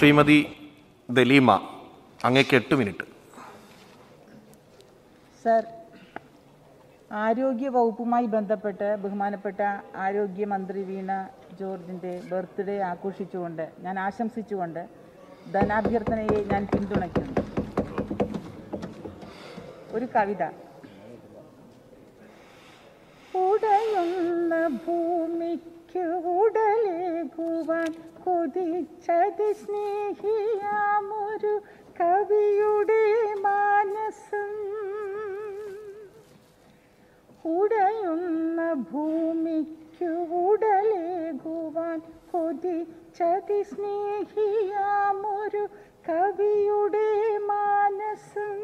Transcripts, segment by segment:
ശ്രീമതി ദലീമ അങ്ങേക്ക് എട്ട് minute sir ആരോഗ്യ വകുപ്പുമായി ബന്ധപ്പെട്ട് ബഹുമാനപ്പെട്ട ആരോഗ്യമന്ത്രി വീണ ജോർജിൻ്റെ ബർത്ത്ഡേ ആഘോഷിച്ചുകൊണ്ട് ഞാൻ ആശംസിച്ചുകൊണ്ട് ധനാഭ്യർത്ഥനയെ ഞാൻ പിന്തുണയ്ക്കുന്നു ഒരു കവിത ഉടയുന്ന ഭൂമിക്ക് ഉടലേകുവാൻ കൊതിച്ചത് സ്നേഹിയാമൊരു കവിയുടെ മാനസം ഉടയുന്ന ഭൂമിക്ക് ഉടലേകുവാൻ കൊതിച്ചതി സ്നേഹിയാമൊരു കവിയുടെ മാനസം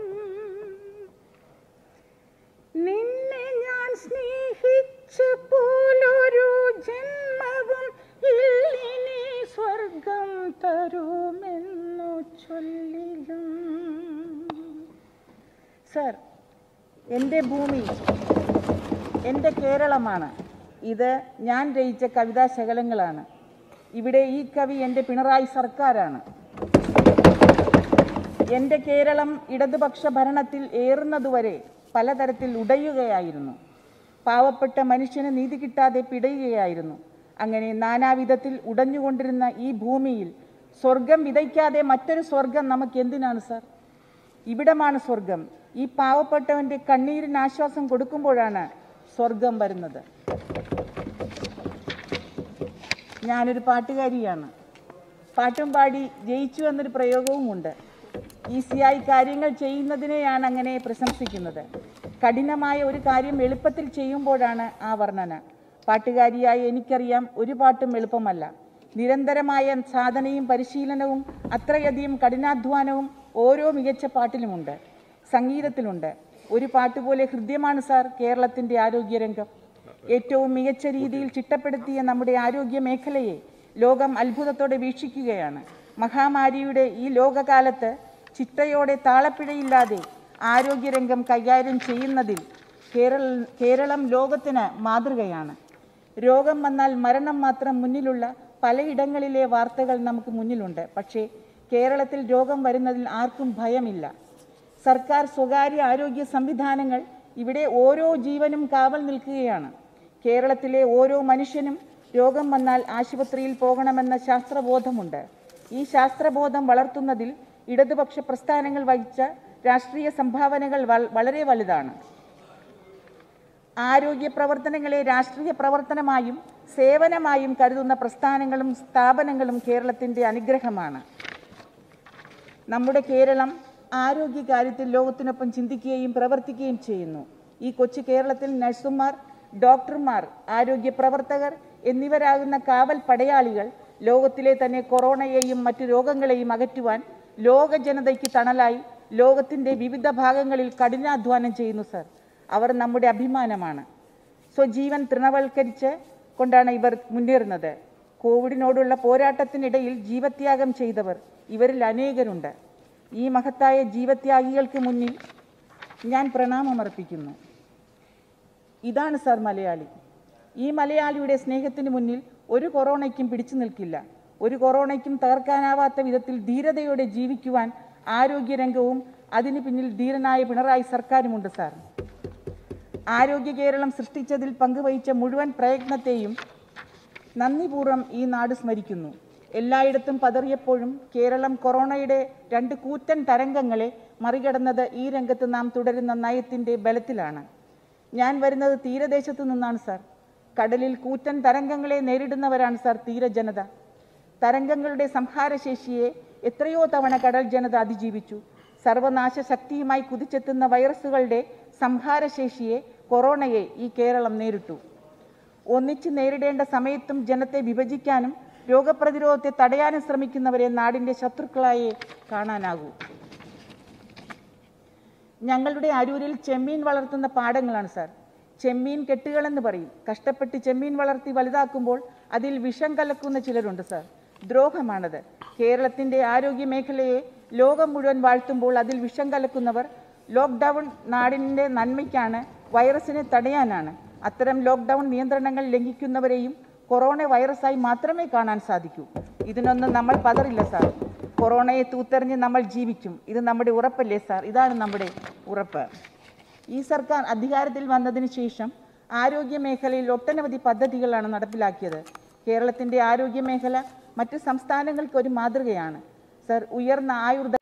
നിന്നെ ഞാൻ സ്നേഹിച്ച പോലൊരു ജന്മവും ഇല്ലിനി സ്വർഗം തരുമെന്നു ചൊല്ലിലും സർ എൻ്റെ ഭൂമി എൻ്റെ കേരളമാണ് ഇത് ഞാൻ രചിച്ച കവിതാ ശകലങ്ങളാണ് ഇവിടെ ഈ കവി എൻ്റെ പിണറായി സർക്കാരാണ് എൻ്റെ കേരളം ഇടതുപക്ഷ ഭരണത്തിൽ ഏറുന്നതുവരെ പലതരത്തിൽ ഉടയുകയായിരുന്നു പാവപ്പെട്ട മനുഷ്യന് നീതി കിട്ടാതെ പിടയുകയായിരുന്നു അങ്ങനെ നാനാവിധത്തിൽ ഉടഞ്ഞുകൊണ്ടിരുന്ന ഈ ഭൂമിയിൽ സ്വർഗം വിതയ്ക്കാതെ മറ്റൊരു സ്വർഗം നമുക്ക് എന്തിനാണ് സർ ഇവിടമാണ് സ്വർഗം ഈ പാവപ്പെട്ടവൻ്റെ കണ്ണീരിന് ആശ്വാസം കൊടുക്കുമ്പോഴാണ് സ്വർഗം വരുന്നത് ഞാനൊരു പാട്ടുകാരിയാണ് പാട്ടും പാടി ജയിച്ചു എന്നൊരു പ്രയോഗവുമുണ്ട് ഈസിയായി കാര്യങ്ങൾ ചെയ്യുന്നതിനെയാണ് അങ്ങനെ പ്രശംസിക്കുന്നത് കഠിനമായ ഒരു കാര്യം എളുപ്പത്തിൽ ചെയ്യുമ്പോഴാണ് ആ വർണ്ണന പാട്ടുകാരിയായ എനിക്കറിയാം ഒരു പാട്ടും എളുപ്പമല്ല നിരന്തരമായ സാധനയും പരിശീലനവും അത്രയധികം കഠിനാധ്വാനവും ഓരോ മികച്ച പാട്ടിലുമുണ്ട് സംഗീതത്തിലുണ്ട് ഒരു പാട്ട് പോലെ ഹൃദ്യമാണ് സാർ കേരളത്തിൻ്റെ ആരോഗ്യരംഗം ഏറ്റവും മികച്ച രീതിയിൽ ചിട്ടപ്പെടുത്തിയ നമ്മുടെ ആരോഗ്യ മേഖലയെ ലോകം അത്ഭുതത്തോടെ വീക്ഷിക്കുകയാണ് മഹാമാരിയുടെ ഈ ലോകകാലത്ത് ചിട്ടയോടെ താളപ്പിഴയില്ലാതെ ആരോഗ്യരംഗം കൈകാര്യം ചെയ്യുന്നതിൽ കേരള കേരളം ലോകത്തിന് മാതൃകയാണ് രോഗം വന്നാൽ മരണം മാത്രം മുന്നിലുള്ള പലയിടങ്ങളിലെ വാർത്തകൾ നമുക്ക് മുന്നിലുണ്ട് പക്ഷേ കേരളത്തിൽ രോഗം വരുന്നതിൽ ആർക്കും ഭയമില്ല സർക്കാർ സ്വകാര്യ ആരോഗ്യ സംവിധാനങ്ങൾ ഇവിടെ ഓരോ ജീവനും കാവൽ നിൽക്കുകയാണ് കേരളത്തിലെ ഓരോ മനുഷ്യനും രോഗം വന്നാൽ ആശുപത്രിയിൽ പോകണമെന്ന ശാസ്ത്രബോധമുണ്ട് ഈ ശാസ്ത്രബോധം വളർത്തുന്നതിൽ ഇടതുപക്ഷ പ്രസ്ഥാനങ്ങൾ വഹിച്ച രാഷ്ട്രീയ സംഭാവനകൾ വൾ- വളരെ വലുതാണ് ആരോഗ്യ പ്രവർത്തനങ്ങളെ രാഷ്ട്രീയ പ്രവർത്തനമായും സേവനമായും കരുതുന്ന പ്രസ്ഥാനങ്ങളും സ്ഥാപനങ്ങളും കേരളത്തിൻ്റെ അനുഗ്രഹമാണ് നമ്മുടെ കേരളം ആരോഗ്യകാര്യത്തിൽ ലോകത്തിനൊപ്പം ചിന്തിക്കുകയും പ്രവർത്തിക്കുകയും ചെയ്യുന്നു ഈ കൊച്ചു കേരളത്തിൽ നഴ്സുമാർ ഡോക്ടർമാർ ആരോഗ്യ പ്രവർത്തകർ എന്നിവരാകുന്ന കാവൽ പടയാളികൾ ലോകത്തിലെ തന്നെ കൊറോണയെയും മറ്റു രോഗങ്ങളെയും അകറ്റുവാൻ ലോക ജനതയ്ക്ക് തണലായി ലോകത്തിൻ്റെ വിവിധ ഭാഗങ്ങളിൽ കഠിനാധ്വാനം ചെയ്യുന്നു സർ അവർ നമ്മുടെ അഭിമാനമാണ് സ്വജീവൻ തൃണവൽക്കരിച്ച് കൊണ്ടാണ് ഇവർ മുന്നേറുന്നത് കോവിഡിനോടുള്ള പോരാട്ടത്തിനിടയിൽ ജീവത്യാഗം ചെയ്തവർ ഇവരിൽ അനേകരുണ്ട് ഈ മഹത്തായ ജീവത്യാഗികൾക്ക് മുന്നിൽ ഞാൻ പ്രണാമമർപ്പിക്കുന്നു ഇതാണ് സാർ മലയാളി ഈ മലയാളിയുടെ സ്നേഹത്തിന് മുന്നിൽ ഒരു കൊറോണയ്ക്കും പിടിച്ചു നിൽക്കില്ല ഒരു കൊറോണയ്ക്കും തകർക്കാനാവാത്ത വിധത്തിൽ ധീരതയോടെ ജീവിക്കുവാൻ ആരോഗ്യരംഗവും അതിന് പിന്നിൽ ധീരനായ പിണറായി സർക്കാരുമുണ്ട് സാർ ആരോഗ്യ കേരളം സൃഷ്ടിച്ചതിൽ പങ്കുവഹിച്ച മുഴുവൻ പ്രയത്നത്തെയും നന്ദിപൂർവ്വം ഈ നാട് സ്മരിക്കുന്നു എല്ലായിടത്തും പതറിയപ്പോഴും കേരളം കൊറോണയുടെ രണ്ട് കൂറ്റൻ തരംഗങ്ങളെ മറികടന്നത് ഈ രംഗത്ത് നാം തുടരുന്ന നയത്തിൻ്റെ ബലത്തിലാണ് ഞാൻ വരുന്നത് തീരദേശത്തു നിന്നാണ് സാർ കടലിൽ കൂറ്റൻ തരംഗങ്ങളെ നേരിടുന്നവരാണ് സാർ തീരജനത തരംഗങ്ങളുടെ സംഹാരശേഷിയെ എത്രയോ തവണ കടൽ ജനത അതിജീവിച്ചു സർവനാശ ശക്തിയുമായി കുതിച്ചെത്തുന്ന വൈറസുകളുടെ സംഹാരശേഷിയെ കൊറോണയെ ഈ കേരളം നേരിട്ടു ഒന്നിച്ച് നേരിടേണ്ട സമയത്തും ജനത്തെ വിഭജിക്കാനും രോഗപ്രതിരോധത്തെ തടയാനും ശ്രമിക്കുന്നവരെ നാടിൻ്റെ ശത്രുക്കളായി കാണാനാകൂ ഞങ്ങളുടെ അരൂരിൽ ചെമ്മീൻ വളർത്തുന്ന പാടങ്ങളാണ് സാർ ചെമ്മീൻ കെട്ടുകളെന്ന് പറയും കഷ്ടപ്പെട്ട് ചെമ്മീൻ വളർത്തി വലുതാക്കുമ്പോൾ അതിൽ വിഷം കലക്കുന്ന ചിലരുണ്ട് സാർ ദ്രോഹമാണത് കേരളത്തിൻ്റെ ആരോഗ്യ മേഖലയെ ലോകം മുഴുവൻ വാഴ്ത്തുമ്പോൾ അതിൽ വിഷം കലക്കുന്നവർ ലോക്ക്ഡൗൺ നാടിൻ്റെ നന്മയ്ക്കാണ് വൈറസിനെ തടയാനാണ് അത്തരം ലോക്ക്ഡൗൺ നിയന്ത്രണങ്ങൾ ലംഘിക്കുന്നവരെയും കൊറോണ വൈറസായി മാത്രമേ കാണാൻ സാധിക്കൂ ഇതിനൊന്നും നമ്മൾ പതറില്ല സാർ കൊറോണയെ തൂത്തെറിഞ്ഞ് നമ്മൾ ജീവിക്കും ഇത് നമ്മുടെ ഉറപ്പല്ലേ സാർ ഇതാണ് നമ്മുടെ ഉറപ്പ് ഈ സർക്കാർ അധികാരത്തിൽ വന്നതിന് ശേഷം ആരോഗ്യ മേഖലയിൽ ഒട്ടനവധി പദ്ധതികളാണ് നടപ്പിലാക്കിയത് കേരളത്തിൻ്റെ ആരോഗ്യ മേഖല മറ്റ് സംസ്ഥാനങ്ങൾക്ക് ഒരു മാതൃകയാണ് സർ ഉയർന്ന ആയുർദ